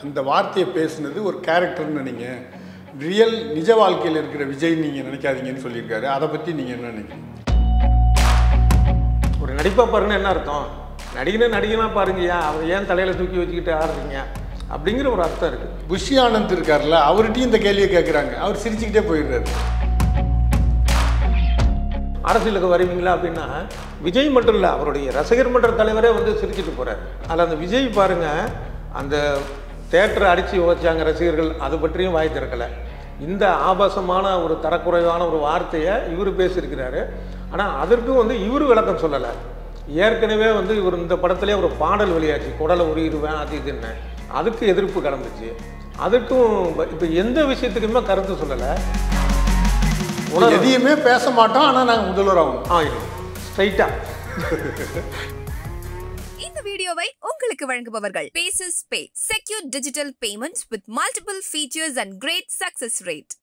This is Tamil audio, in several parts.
அந்த வார்த்தையை பேசுனது ஒரு கேரக்டர்னு நீங்கள் ரியல் நிஜ வாழ்க்கையில் இருக்கிற விஜய் நீங்கள் நினைக்காதீங்கன்னு சொல்லியிருக்காரு அதை பற்றி நீங்கள் என்ன நினைக்கிறீங்க ஒரு நடிப்பா பாருன்னு என்ன அர்த்தம் நடிகனை நடிகனா பாருங்கய்யா அவர் ஏன் தலையில தூக்கி வச்சுக்கிட்டு ஆடுறீங்க அப்படிங்கிற ஒரு அர்த்தம் இருக்கு புஷி ஆனந்த் இருக்கார்ல அவர்கிட்டயும் இந்த கேள்வியை கேட்குறாங்க அவர் சிரிச்சுக்கிட்டே போயிடுறாரு அரசியலுக்கு வருவீங்களா அப்படின்னா விஜய் மட்டும் இல்லை அவருடைய ரசிகர் மன்ற தலைவரே வந்து சிரிச்சிட்டு போறாரு அதில் அந்த விஜய் பாருங்க அந்த தேட்டரை அடித்து உழைச்சாங்க ரசிகர்கள் அது பற்றியும் வாய் திறக்கலை இந்த ஆபாசமான ஒரு தரக்குறைவான ஒரு வார்த்தையை இவர் பேசியிருக்கிறாரு ஆனால் அதற்கும் வந்து இவர் விளக்கம் சொல்லலை ஏற்கனவே வந்து இவர் இந்த படத்திலே ஒரு பாடல் வெளியாச்சு குடலை உருகிடுவேன் அது இதுன்னு அதுக்கு எதிர்ப்பு கிளம்புச்சு அதுக்கும் இப்போ எந்த விஷயத்துக்குமே கருத்து சொல்லலை எதையுமே பேச மாட்டோம் ஆனால் நாங்கள் முதல்வர் ஆகணும் ஆயிடும் ஸ்ட்ரைட்டாக இந்த வீடியோவை உங்களுக்கு வழங்குபவர்கள் பேசஸ் பே secure digital payment with multiple features and great success rate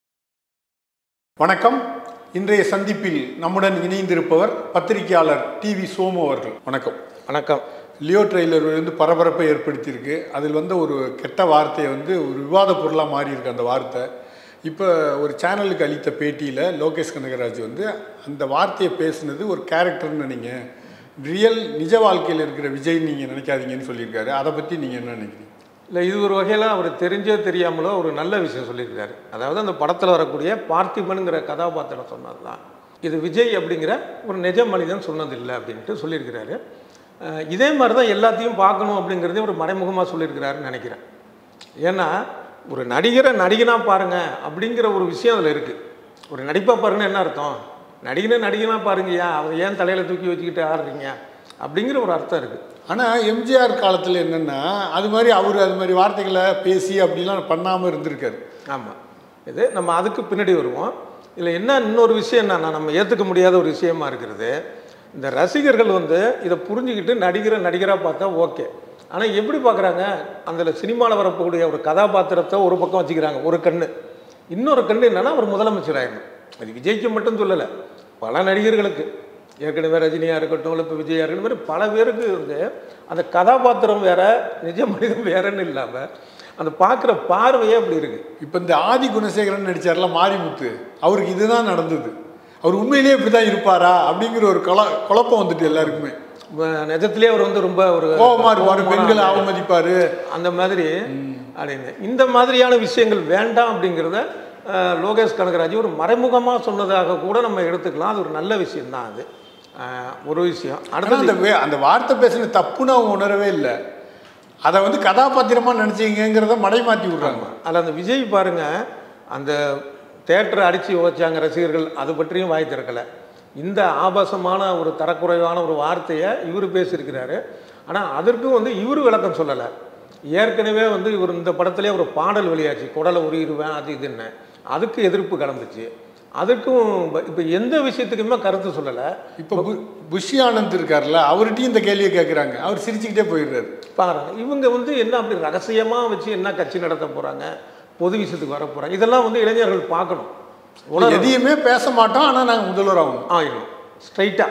வணக்கம் இன்றைய சந்திப்பில் நம்முடன் இணைந்திருப்பவர் பத்திரிகையாளர் டிவி சோமு அவர்கள் வணக்கம் வணக்கம் லியோ ட்ரெய்லர் வந்து பரபரப்பை ஏற்படுத்தியிருக்கு அதில் வந்து ஒரு கெட்ட வார்த்தையை வந்து ஒரு விவாத பொருளாக மாறி இருக்கு அந்த வார்த்தை இப்போ ஒரு சேனலுக்கு அளித்த பேட்டியில் லோகேஷ் கனகராஜ் வந்து அந்த வார்த்தையை பேசுனது ஒரு கேரக்டர்னு நீங்கள் ரியல் நிஜ வாழ்க்கையில் இருக்கிற விஜய் நீங்கள் நினைக்காதீங்கன்னு சொல்லியிருக்காரு அதை பற்றி நீங்கள் என்ன நினைக்கிறீங்க இல்லை இது ஒரு வகையில் அவர் தெரிஞ்சோ தெரியாமலோ ஒரு நல்ல விஷயம் சொல்லியிருக்காரு அதாவது அந்த படத்தில் வரக்கூடிய பார்த்திபனுங்கிற கதாபாத்திரம் சொன்னது தான் இது விஜய் அப்படிங்கிற ஒரு நிஜ மனிதன் சொன்னதில்லை அப்படின்ட்டு சொல்லியிருக்கிறாரு அஹ் இதே மாதிரி தான் எல்லாத்தையும் பார்க்கணும் அப்படிங்கிறதே ஒரு மறைமுகமாக சொல்லியிருக்கிறாருன்னு நினைக்கிறேன் ஏன்னா ஒரு நடிகரை நடிகனாக பாருங்க அப்படிங்கிற ஒரு விஷயம் அதில் இருக்குது ஒரு நடிப்பா பாருங்கன்னா என்ன அர்த்தம் நடிகனை நடிகனாக பாருங்கய்யா அவர் ஏன் தலையில் தூக்கி வச்சுக்கிட்டு ஆடுறீங்க அப்படிங்கிற ஒரு அர்த்தம் இருக்குது ஆனால் எம்ஜிஆர் காலத்தில் என்னென்னா அது மாதிரி அவர் அது மாதிரி வார்த்தைகளை பேசி அப்படிலாம் பண்ணாமல் இருந்திருக்காரு ஆமாம் இது நம்ம அதுக்கு பின்னாடி வருவோம் இதில் என்ன இன்னொரு விஷயம் என்னன்னா நம்ம ஏற்றுக்க முடியாத ஒரு விஷயமா இருக்கிறது இந்த ரசிகர்கள் வந்து இதை புரிஞ்சுக்கிட்டு நடிகரை நடிகராக பார்த்தா ஓகே ஆனால் எப்படி பார்க்குறாங்க அந்த சினிமாவில் வரக்கூடிய ஒரு கதாபாத்திரத்தை ஒரு பக்கம் வச்சுக்கிறாங்க ஒரு கண்ணு இன்னொரு கண்ணு என்னன்னா அவர் முதலமைச்சர் ஆயிடணும் அது விஜய்க்கு மட்டும் சொல்லலை பல நடிகர்களுக்கு ஏற்கனவே ரஜினியாக இருக்கட்டும் இல்லை இப்போ விஜயா இருக்கட்டும் இந்த மாதிரி பல பேருக்கு வந்து அந்த கதாபாத்திரம் வேற நிஜ மனிதன் வேறன்னு இல்லாமல் அந்த பார்க்குற பார்வையே அப்படி இருக்குது இப்போ இந்த ஆதி குணசேகரன் நடிச்சார்ல மாரிமுத்து அவருக்கு இதுதான் நடந்தது அவர் உண்மையிலேயே இப்படி தான் இருப்பாரா அப்படிங்கிற ஒரு கொல குழப்பம் வந்துட்டு எல்லாருக்குமே நிஜத்திலே அவர் வந்து ரொம்ப ஒரு கோபமா இருப்பாரு கோபமான பெண்களை ஆளு. அவமதிப்பாரு அந்த மாதிரி அப்படின்னு இந்த மாதிரியான விஷயங்கள் வேண்டாம் அப்படிங்கிறத அஹ், லோகேஷ் கனகராஜ் ஒரு மறைமுகமாக சொன்னதாக கூட நம்ம எடுத்துக்கலாம் அது ஒரு நல்ல விஷயம்தான் அது அஹ், ஒரு விஷயம் ஆனா அந்த அடுத்தது வே- அந்த வார்த்தை பேசின தப்புன்னு அவங்க உணரவே இல்லை அதை வந்து கதாபாத்திரமா நினைச்சீங்கிறத மடைமாத்தி விடுறாங்க அதில் அந்த விஜய் பாருங்க அந்த தேட்டரை அடித்து உழைச்சாங்க ரசிகர்கள் அது பற்றியும் வாய் திறக்கலை இந்த ஆபாசமான ஒரு தரக்குறைவான ஒரு வார்த்தையை இவர் பேசியிருக்கிறாரு ஆனால் அதற்கும் வந்து இவர் விளக்கம் சொல்லலை ஏற்கனவே வந்து இவர் இந்த படத்திலே ஒரு பாடல் வெளியாச்சு குடலை உருகிடுவேன் அது இதுன்னு அதுக்கு எதிர்ப்பு கிளம்புச்சு அதுக்கும் இப்போ எந்த விஷயத்துக்குமே கருத்து சொல்லலை இப்போ பு- புஷி ஆனந்த் இருக்கார்ல அவர்கிட்டயும் இந்த கேள்வியை கேட்குறாங்க அவர் சிரிச்சுக்கிட்டே போயிடுறாரு பாருங்க இவங்க வந்து என்ன அப்படி ரகசியமாக வச்சு என்ன கட்சி நடத்த போகிறாங்க பொது விஷயத்துக்கு வர போகிறாங்க இதெல்லாம் வந்து இளைஞர்கள் பார்க்கணும் உணரணும். எதையுமே பேச மாட்டோம் ஆனால் நாங்கள் முதல்வர் ஆகணும் ஆயிடும் ஸ்ட்ரைட்டாக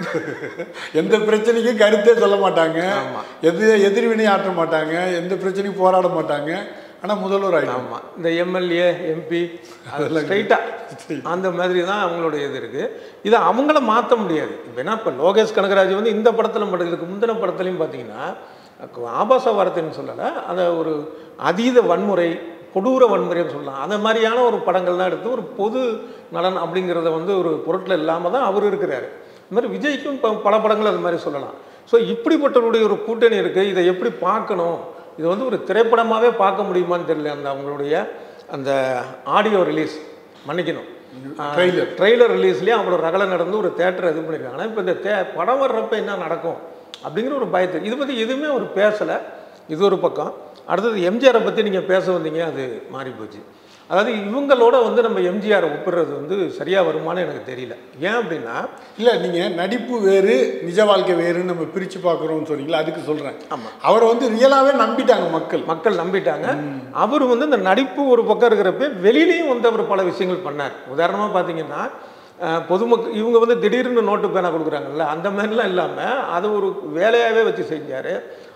எந்த பிரச்சனைக்கும் கருத்தே சொல்ல மாட்டாங்க ஆமா. எது எதிர்வினை ஆற்ற மாட்டாங்க எந்த பிரச்சனையும் போராட மாட்டாங்க ஆனால் முதல்வர் ஆகிடும் ஆமாம் இந்த எம்எல்ஏ எம்பி அதெல்லாம் ஸ்ட்ரைட்டாக அந்த மாதிரி தான் அவங்களுடைய இது இருக்குது இதை அவங்கள மாற்ற முடியாது இப்போ என்ன இப்போ லோகேஷ் கனகராஜ் வந்து இந்த படத்தில் மட்டும் இதுக்கு முந்தின படத்துலையும் பார்த்தீங்கன்னா ஆபாச வார்த்தைன்னு சொல்லலை அதை ஒரு அதீத வன்முறை கொடூர வன்முறைன்னு சொல்லலாம் அந்த மாதிரியான ஒரு படங்கள் தான் எடுத்து ஒரு பொது நலன் அப்படிங்கிறத வந்து ஒரு பொருட்கள் இல்லாமல் தான் அவர் இருக்கிறாரு இந்த மாதிரி விஜய்க்கும் இப்போ பல படங்கள் அது மாதிரி சொல்லலாம் ஸோ இப்படிப்பட்டவருடைய ஒரு கூட்டணி இருக்குது இதை எப்படி பார்க்கணும் இது வந்து ஒரு திரைப்படமாகவே பார்க்க முடியுமான்னு தெரியல அந்த அவங்களுடைய அந்த ஆடியோ ரிலீஸ் மன்னிக்கணும் Trailer. ட்ரெய்லர் ரிலீஸ்லேயே அவ்வளோ ரகலை நடந்து ஒரு தேட்டர் இது பண்ணியிருக்காங்க ஆனால் இப்போ இந்த தே படம் வர்றப்ப என்ன நடக்கும் அப்படிங்கிற ஒரு பயத்தை இது பற்றி எதுவுமே அவர் பேசலை இது ஒரு பக்கம் அடுத்தது எம்ஜிஆரை பற்றி நீங்கள் பேச வந்தீங்க அது மாறி போச்சு அதாவது இவங்களோட வந்து நம்ம எம்ஜிஆரை ஒப்பிடுறது வந்து சரியாக வருமானு எனக்கு தெரியல ஏன் அப்படின்னா இல்லை நீங்கள் நடிப்பு வேறு நிஜ வாழ்க்கை வேறுன்னு நம்ம பிரித்து பார்க்குறோம்னு சொன்னீங்களா அதுக்கு சொல்கிறேன் ஆமாம் அவரை வந்து ரியலாகவே நம்பிட்டாங்க மக்கள் மக்கள் நம்பிட்டாங்க அவர் வந்து இந்த நடிப்பு ஒரு பக்கம் இருக்கிறப்ப வெளியிலையும் வந்து அவர் பல விஷயங்கள் பண்ணார் உதாரணமாக பார்த்தீங்கன்னா அஹ், பொதுமக்கள் இவங்க வந்து திடீர்னு நோட்டு பேனா கொடுக்குறாங்கல்ல அந்த மாதிரிலாம் இல்லாமல் அது ஒரு வேலையாகவே வச்சு செஞ்சார்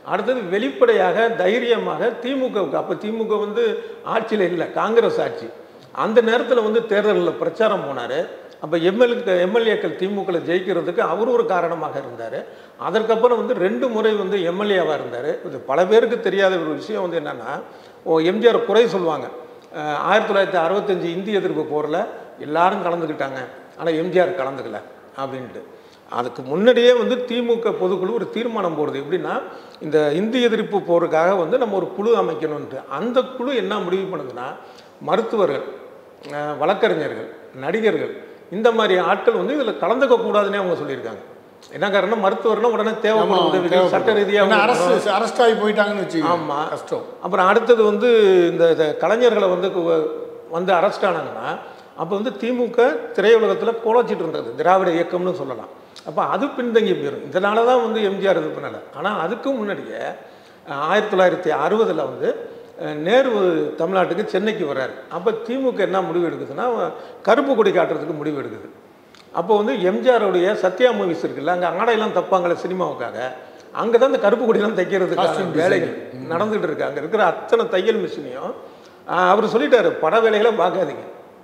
அடுத்தது வெளிப்படையாக தைரியமாக திமுகவுக்கு அப்போ திமுக வந்து ஆட்சியில் இல்லை காங்கிரஸ் ஆட்சி அந்த நேரத்தில் வந்து தேர்தலில் பிரச்சாரம் போனார் அப்போ எம்எல்ஏ எம்எல்ஏக்கள் திமுகவில் ஜெயிக்கிறதுக்கு அவர் ஒரு காரணமாக இருந்தார் அதற்கப்புறம் வந்து ரெண்டு முறை வந்து எம்எல்ஏவாக இருந்தார் இது பல பேருக்கு தெரியாத ஒரு விஷயம் வந்து என்னென்னா ஓ எம்ஜிஆர் குறை சொல்லுவாங்க அஹ் ஆயிரத்தி தொள்ளாயிரத்தி அறுபத்தஞ்சு இந்திய எதிர்ப்பு போரில் எல்லாரும் கலந்துக்கிட்டாங்க ஆனால் எம்ஜிஆர் கலந்துக்கல அப்படின்ட்டு அதுக்கு முன்னாடியே வந்து திமுக பொதுக்குழு ஒரு தீர்மானம் போடுது எப்படின்னா இந்த இந்திய எதிர்ப்பு போருக்காக வந்து நம்ம ஒரு குழு அமைக்கணும்ன்ட்டு அந்த குழு என்ன முடிவு பண்ணுதுன்னா மருத்துவர்கள் அஹ் வழக்கறிஞர்கள் நடிகர்கள் இந்த மாதிரி ஆட்கள் வந்து இதில் கலந்துக்க கூடாதுன்னே அவங்க சொல்லியிருக்காங்க என்ன காரணம் மருத்துவர்னா உடனே தேவைப்படும் உதவிகள் சட்ட ஏன்னா ரீதியாக அரசு அரெஸ்ட் ஆகி போயிட்டாங்கன்னு வச்சுக்கோங்க ஆமா. கஷ்டம் அப்புறம் அடுத்தது வந்து இந்த இந்த கலைஞர்களை வந்து கு- வந்து அரெஸ்ட் ஆனாங்கன்னா அப்போ வந்து திமுக திரையுலகத்தில் கோலச்சிட்டு இருந்தது திராவிட இயக்கம்னு சொல்லலாம் அப்போ அது பின்தங்கி போயிடும் இதனால தான் வந்து எம்ஜிஆர் இது பண்ணலை ஆனால் அதுக்கு முன்னாடியே அஹ், ஆயிரத்தி தொள்ளாயிரத்தி அறுபதில் வந்து அஹ், நேரு தமிழ்நாட்டுக்கு சென்னைக்கு வர்றாரு அப்போ திமுக என்ன முடிவு எடுக்குதுன்னா கருப்பு கொடி காட்டுறதுக்கு முடிவு எடுக்குது அப்போ வந்து எம்ஜிஆருடைய சத்யா மூவிஸ் இருக்குல்ல அங்கே ஆடையெல்லாம் தப்பாங்களே சினிமாவுக்காக அங்கே தான் இந்த கருப்பு கொடியெல்லாம் தைக்கிறதுக்கான வேலைகள் நடந்துகிட்டு இருக்கு அங்கே இருக்கிற அத்தனை தையல் மிஷினையும் அவர் சொல்லிட்டாரு பட வேலைகளை பார்க்காதீங்க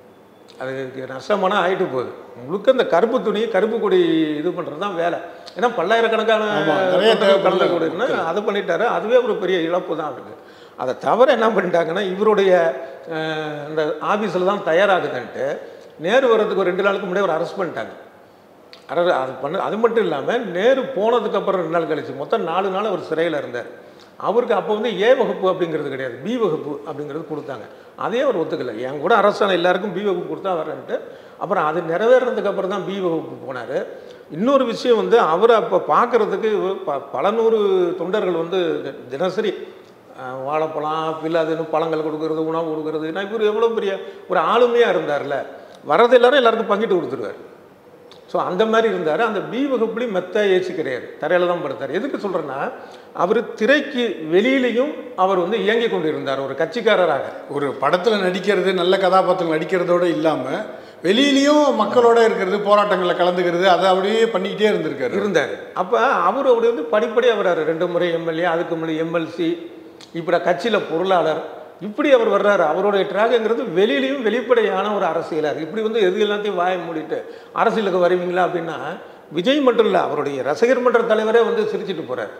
அதுக்கு நஷ்டமான ஆயிட்டு போகுது முழுக்க இந்த கருப்பு துணி கருப்பு கொடி இது பண்ணுறது தான் வேலை ஏன்னா பல்லாயிரக்கணக்கான ஆமா, நிறைய தொண்டர்கள் கலந்து தேவைப்படுது. கூடினா அதை பண்ணிட்டாரு அதுவே ஒரு பெரிய இழப்பு தான் அவருக்கு அதை தவிர என்ன பண்ணிட்டாங்கன்னா இவருடைய அஹ், இந்த ஆஃபீஸில் தான் தயாராகுதுன்ட்டு நேரு வர்றதுக்கு ஒரு ரெண்டு நாளுக்கு முன்னாடி ஒரு அரெஸ்ட் பண்ணிட்டாங்க அre அது பண்ண அது மட்டும் இல்லாமல் நேரு போனதுக்கப்புறம் ரெண்டு நாள் கழிச்சு மொத்தம் நாலு நாள் அவர் சிறையில் இருந்தார் அவருக்கு அப்போ வந்து ஏ வகுப்பு அப்படிங்கிறது கிடையாது பி வகுப்பு அப்படிங்கிறது கொடுத்தாங்க அதே அவர் ஒத்துக்கலை என் கூட அரசாணை எல்லாருக்கும் பி வகுப்பு கொடுத்தா வரேன்ட்டு அப்புறம் அது நிறைவேறதுக்கு அப்புறம் தான் பி வகுப்பு போனார் இன்னொரு விஷயம் வந்து அவர் அப்போ பார்க்குறதுக்கு ப பல நூறு தொண்டர்கள் வந்து தி- தினசரி அஹ், வாழைப்பழம் ஆப்பிள் அதுன்னு பழங்கள் கொடுக்கறது உணவு கொடுக்கறது நான் இவர் எவ்வளோ பெரிய ஒரு ஆளுமையாக இருந்தார்ல வர்றது எல்லாரும் எல்லாருக்கும் பங்கிட்டு கொடுத்துருவார் ஸோ அந்த மாதிரி இருந்தார் அந்த பி வகுப்புலையும் மெத்த ஏசி கிடையாது தரையில் தான் படுத்தார் எதுக்கு சொல்கிறேன்னா அவர் திரைக்கு வெளியிலையும் அவர் வந்து இயங்கி கொண்டு இருந்தார் ஒரு கட்சிக்காரராக ஒரு படத்தில் நடிக்கிறது நல்ல கதாபாத்திரம் நடிக்கிறதோட இல்லாமல் வெளியிலயும் மக்களோட இருக்கிறது போராட்டங்களில் கலந்துக்கிறது அதை அப்படியே பண்ணிக்கிட்டே இருந்திருக்காரு இருந்தார் அப்போ அவர் அப்படி வந்து படிப்படியாக வர்றாரு ரெண்டு முறை எம்எல்ஏ அதுக்கு முன்னாடி எம்எல்சி இப்படி கட்சியில் பொருளாளர் இப்படி அவர் வர்றாரு அவருடைய ட்ராக்ங்கிறது வெளியிலையும் வெளிப்படையான ஒரு அரசியலாக இப்படி வந்து எது எல்லாத்தையும் வாய மூடிட்டு அரசியலுக்கு வருவீங்களா அப்படின்னா விஜய் மட்டும் இல்லை அவருடைய ரசிகர் மன்ற தலைவரே வந்து சிரிச்சிட்டு போகிறார்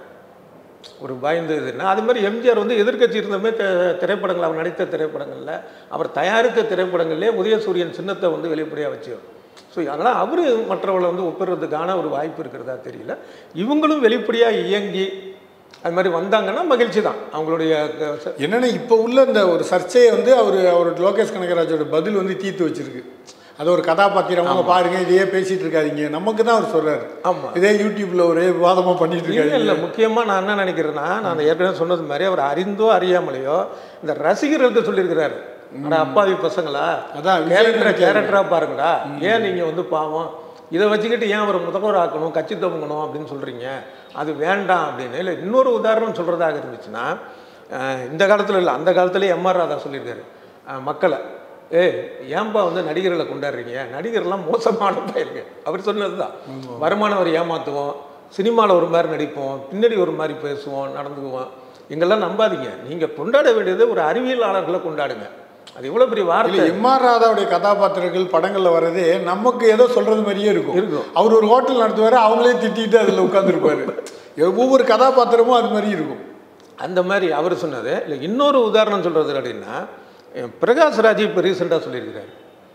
ஒரு பயந்து இதுன்னா அது மாதிரி எம்ஜிஆர் வந்து எதிர்க்கட்சி இருந்தமே திரைப்படங்கள் அவர் நடித்த திரைப்படங்களில் அவர் தயாரித்த திரைப்படங்கள்லேயே உதயசூரியன் சின்னத்தை வந்து வெளிப்படையாக வச்சு ஸோ அதனால் அவர் மற்றவர்களை வந்து ஒப்பிடுறதுக்கான ஒரு வாய்ப்பு இருக்கிறதா தெரியல இவங்களும் வெளிப்படையாக இயங்கி அது மாதிரி வந்தாங்கன்னா மகிழ்ச்சி தான் அவங்களுடைய க- ச- என்னன்னா இப்போ உள்ள இந்த ஒரு சர்ச்சையை வந்து அவர் அவர் லோகேஷ் கனகராஜோட பதில் வந்து தீர்த்து வச்சிருக்கு அது ஒரு கதாபாத்திரம் அவங்க பாருங்க இதையே பேசிட்டு இருக்காதீங்க நமக்கு தான் அவர் சொல்றாரு ஆமா. இதே யூடியூப்ல ஒரே விவாதமா பண்ணிட்டு இல்லை இருக்காரு இல்லை முக்கியமாக நான் என்ன நினைக்கிறேன்னா நான் ஏற்கனவே சொன்னது மாதிரி அவர் அறிந்தோ அறியாமலையோ இந்த ரசிகர்களுக்கு சொல்லியிருக்கிறாரு அட அப்பாவி பசங்களா அதான் விஜய் கேரக்டரை நினைக்காரு. கேரக்டராக பாருங்கடா ஏன் நீங்கள் வந்து பாவம் இதை வச்சுக்கிட்டு ஏன் அவரை முதல்வர் ஆக்கணும் கட்சி துவங்கணும் அப்படின்னு சொல்கிறீங்க அது வேண்டாம் அப்படின்னு இல்லை இன்னொரு உதாரணம் சொல்கிறதாக இருந்துச்சுன்னா அஹ், இந்த காலத்தில் இல்லை அந்த காலத்துலேயே எம்ஆர் ராதா சொல்லியிருக்காரு அஹ், மக்களை ஏய் ஏன்பா வந்து நடிகர்களை கொண்டாடுறீங்க நடிகர்லாம் மோசமான பயிருக்கு அவர் சொன்னது தான் வருமானம் வரி ஏமாற்றுவோம் சினிமாவில் ஒரு மாதிரி நடிப்போம் பின்னாடி ஒரு மாதிரி பேசுவோம் நடந்துக்குவோம் எங்கெல்லாம் நம்பாதீங்க நீங்கள் கொண்டாட வேண்டியது ஒரு அறிவியலாளர்களை கொண்டாடுங்க அது எவ்வளோ பெரிய இல்ல வார்த்தை எம் ஆர் ராதாவுடைய கதாபாத்திரங்கள் படங்கள்ல வர்றதே நமக்கு ஏதோ சொல்றது மாதிரியே இருக்கும் இருக்கும். அவர் ஒரு ஹோட்டல் நடத்துவாரு அவங்களே திட்டிட்டு அதுல உட்காந்துருப்பாரு ஒவ்வொரு கதாபாத்திரமும் அது மாதிரி இருக்கும் அந்த மாதிரி அவர் சொன்னது இல்லை இன்னொரு உதாரணம் சொல்கிறது அப்படின்னா அஹ் பிரகாஷ்ராஜ் இப்போ ரீசெண்டாக சொல்லியிருக்கிறாரு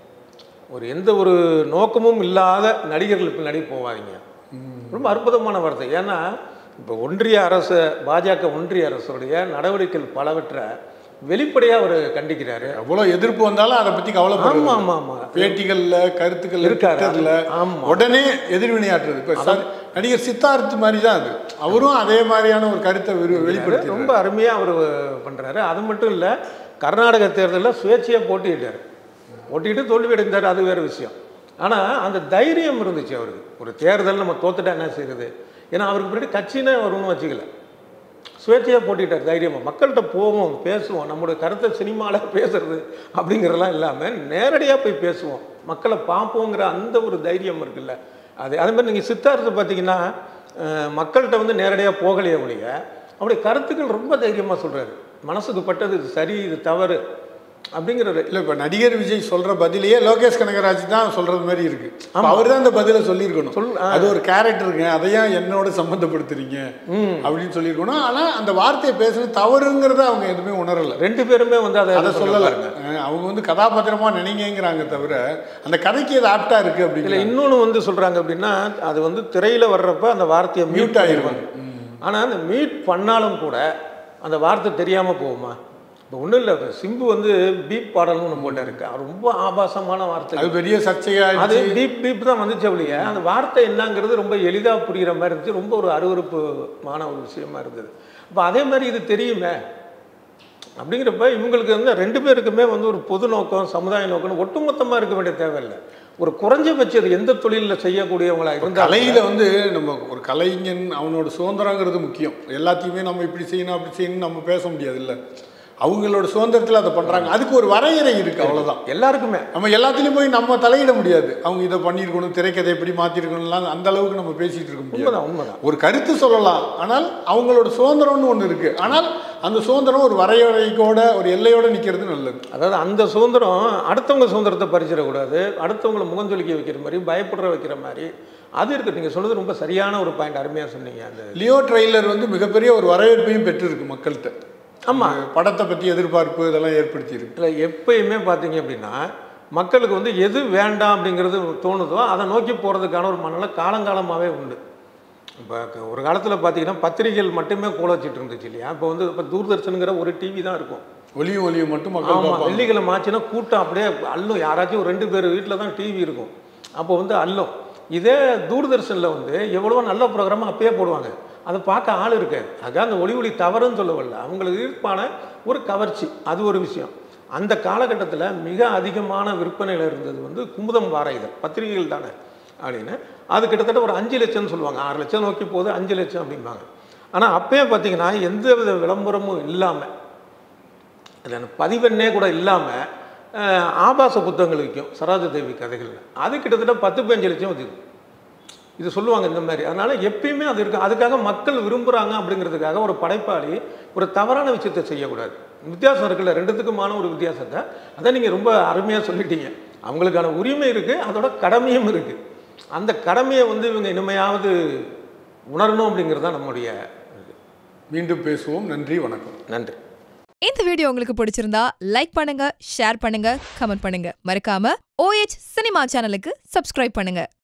ஒரு எந்த ஒரு நோக்கமும் இல்லாத நடிகர்கள் பின்னாடி போவாதீங்க ரொம்ப அற்புதமான வார்த்தை ஏன்னா இப்போ ஒன்றிய அரசு பாஜக ஒன்றிய அரசுடைய நடவடிக்கைகள் பலவற்றை வெளிப்படையாக அவர் கண்டிக்கிறாரு எவ்வளவு எதிர்ப்பு வந்தாலும் அதை பத்தி கவலைப்படுறது ஆமாம் ஆமாம் ஆமாம் பேட்டிகள்ல கருத்துக்கள் இருக்காரு. ட்விட்டர்ல ஆமா. உடனே எதிர்வினையாற்றுறது இப்ப ச- நடிகர் சித்தார்த் மாதிரி தான் அது அவரும் அதே மாதிரியான ஒரு கருத்தை வெளி- வெளிப்படுத்தி ரொம்ப அருமையாக அவர் பண்ணுறாரு அது மட்டும் இல்லை கர்நாடக தேர்தலில் சுயேட்சையாக போட்டியிட்டார் போட்டிட்டு தோல்வி அடைந்தார் அது வேறு விஷயம் ஆனால் அந்த தைரியம் இருந்துச்சு அவருக்கு ஒரு தேர்தல் நம்ம தோத்துட்டா என்ன செய்யுது ஏன்னா அவருக்கு முன்னாடி கட்சினே வரும்னு வச்சுக்கல சுயேட்சையாக போட்டிட்டார் தைரியமாக மக்கள்கிட்ட போவோம் பேசுவோம் நம்மளுடைய கருத்தை சினிமாவில் பேசுறது அப்படிங்கிறதெல்லாம் இல்லாமல் நேரடியாக போய் பேசுவோம் மக்களை பார்ப்போங்கிற அந்த ஒரு தைரியம் இருக்குல்ல அது அதே மாதிரி நீங்கள் சித்தார்த்து பார்த்தீங்கன்னா அஹ், மக்கள்கிட்ட வந்து நேரடியாக போகலையே ஒழிய அப்படி கருத்துக்கள் ரொம்ப தைரியமாக சொல்கிறாரு மனசுக்கு பட்டது இது சரி இது தவறு அப்படிங்கிற ஒரு- இல்லை இப்போ நடிகர் விஜய் சொல்ற பதிலையே லோகேஷ் கனகராஜ் தான் சொல்றது மாதிரி இருக்கு அவர் தான் அந்த பதிலை சொல்லியிருக்கணும் சொல் ஆ. அது ஒரு கேரக்டருங்க அதையா என்னோட சம்மந்தப்படுத்துறீங்க அப்படின்னு சொல்லியிருக்கணும் ஆனா அந்த வார்த்தையை பேசுறது தவறுங்கிறத அவங்க எதுவுமே உணரல ரெண்டு பேருமே வந்து அதை அதை சொல்லலை அஹ் அவங்க வந்து கதாபாத்திரமா நினைங்கிறாங்க தவிர அந்த கதைக்கு அது ஆப்டா இருக்கு இதில் அப்படிங்கிற இன்னொன்று வந்து சொல்கிறாங்க அப்படின்னா அது வந்து திரையில் வர்றப்ப அந்த வார்த்தையை மியூட் மியூட் ஆகிருவாங்க ஆயிருவாங்க ஆனால் அந்த மியூட் பண்ணாலும் கூட அந்த வார்த்தை தெரியாமல் போகுமா இப்போ ஒன்றும் இல்லை சிம்பு வந்து பீப் பாடல்னு ஒன்று போட்டாருக்கு அது ரொம்ப ஆபாசமான வார்த்தை அது பெரிய அது சர்ச்சையாயிடுச்சு பீப் பீப் தான் வந்துச்சு ஒழிய அந்த வார்த்தை என்னங்கிறது ரொம்ப எளிதாக புரிகிற மாதிரி இருந்துச்சு ரொம்ப ஒரு அருவருப்புமான ஒரு விஷயமா இருந்தது அப்போ அதே மாதிரி இது தெரியுமே அப்படிங்கிறப்ப இவங்களுக்கு வந்து ரெண்டு பேருக்குமே வந்து ஒரு பொது நோக்கம் சமுதாய நோக்கம் ஒட்டுமொத்தமாக இருக்க வேண்டிய தேவையில்லை ஒரு குறைஞ்சபட்சம் இது எந்த தொழிலில் செய்யக்கூடியவங்களா இருந்தால் கலையில வந்து நம்ம ஒரு கலைஞன் அவனோட சுதந்திரங்கிறது முக்கியம் எல்லாத்தையுமே நம்ம இப்படி செய்யணும் அப்படி செய்யணும் நம்ம பேச முடியாது இல்ல அவங்களோட சுதந்திரத்துல அதை பண்றாங்க அதுக்கு ஒரு வரையறை இருக்கு அவ்வளவுதான் எல்லாருக்குமே நம்ம எல்லாத்துலயும் போய் நம்ம தலையிட முடியாது அவங்க இதை பண்ணியிருக்கணும் திரைக்கதை எப்படி மாத்திருக்கணும்லாம் அந்த அளவுக்கு நம்ம பேசிட்டு இருக்க முடியாது உண்மைதான் உண்மைதான் ஒரு கருத்து சொல்லலாம் ஆனால் அவங்களோட சுதந்திரம்னு ஒன்று இருக்கு ஆனால் அந்த சுதந்திரம் ஒரு வரையறைக்கோட ஒரு எல்லையோட நிக்கிறது நல்லது அதாவது அந்த சுதந்திரம் அடுத்தவங்க சுதந்திரத்தை பறிச்சிடக்கூடாது அடுத்தவங்களை முகஞ்சொலிக்க வைக்கிற மாதிரி பயப்படுற வைக்கிற மாதிரி அது இருக்குது நீங்கள் சொல்றது ரொம்ப சரியான ஒரு பாயிண்ட் அருமையாக சொன்னீங்க அந்த லியோ ட்ரெய்லர் வந்து மிகப்பெரிய ஒரு வரவேற்பையும் பெற்றிருக்கு மக்கள்கிட்ட ஆமா. அந்த படத்தை பத்தி எதிர்பார்ப்பு இதெல்லாம் ஏற்படுத்தியிருக்கு இல்லை எப்பயுமே பார்த்தீங்க அப்படின்னா மக்களுக்கு வந்து எது வேண்டாம் அப்படிங்கிறது தோணுதோ அதை நோக்கி போகிறதுக்கான ஒரு மனநிலை காலங்காலமாகவே உண்டு இப்போ ஒரு காலத்தில் பார்த்தீங்கன்னா பத்திரிகைகள் மட்டுமே கோல வச்சுட்டு இருந்துச்சு இல்லையா இப்போ வந்து இப்போ தூர்தர்ஷனுங்கிற ஒரு டிவி தான் இருக்கும் ஒலியும் ஒலியும் மட்டும் மக்கள் ஆமாம் பார்ப்பாங்க வெள்ளிக்கிழமை ஆச்சுன்னா கூட்டம் அப்படியே அள்ளும் யாராச்சும் ஒரு ரெண்டு பேர் வீட்டில் தான் டிவி இருக்கும் அப்போ வந்து அள்ளும் இதே தூர்தர்ஷனில் வந்து எவ்வளவோ நல்ல ப்ரோக்ராம் அப்பயே போடுவாங்க அதை பார்க்க ஆள் இருக்காது அதுக்காக அந்த ஒளி ஒளி தவறுன்னு சொல்ல வரல அவங்களுக்கு ஈர்ப்பான ஒரு கவர்ச்சி அது ஒரு விஷயம் அந்த காலகட்டத்தில் மிக அதிகமான விற்பனையில் இருந்தது வந்து குமுதம் வார இதழ் பத்திரிகைகள் தானே அப்படின்னு அது கிட்டத்தட்ட ஒரு அஞ்சு லட்சம்னு சொல்லுவாங்க ஆறு லட்சம் நோக்கி போகுது அஞ்சு லட்சம் அப்படிம்பாங்க ஆனால் அப்பயே பார்த்தீங்கன்னா எந்த வித விளம்பரமும் இல்லாமல் அதில் பதிவெண்ணே கூட இல்லாமல் ஆபாச புத்தகங்கள் விற்கும் சரோஜ தேவி கதைகள் அது கிட்டத்தட்ட பத்து பதினஞ்சு லட்சம் விற்கும் இது சொல்லுவாங்க இந்த மாதிரி அதனால் எப்பயுமே அது இருக்கு அதுக்காக மக்கள் விரும்புகிறாங்க அப்படிங்கிறதுக்காக ஒரு படைப்பாளி ஒரு தவறான விஷயத்தை செய்யக்கூடாது வித்தியாசம் இருக்குல்ல ரெண்டுத்துக்குமான ஒரு வித்தியாசத்தை அதை நீங்கள் ரொம்ப அருமையாக சொல்லிட்டீங்க அவங்களுக்கான உரிமை இருக்குது அதோட கடமையும் இருக்குது அந்த கடமையை வந்து இவங்க இனிமையாவது உணரணும் அப்படிங்கிறது தான் நம்முடைய இது. மீண்டும் பேசுவோம் நன்றி வணக்கம் நன்றி இந்த வீடியோ உங்களுக்கு பிடிச்சிருந்தா லைக் பண்ணுங்க ஷேர் பண்ணுங்க கமெண்ட் பண்ணுங்க மறக்காம ஓஎச் சினிமா சேனலுக்கு சப்ஸ்கிரைப் பண்ணுங்க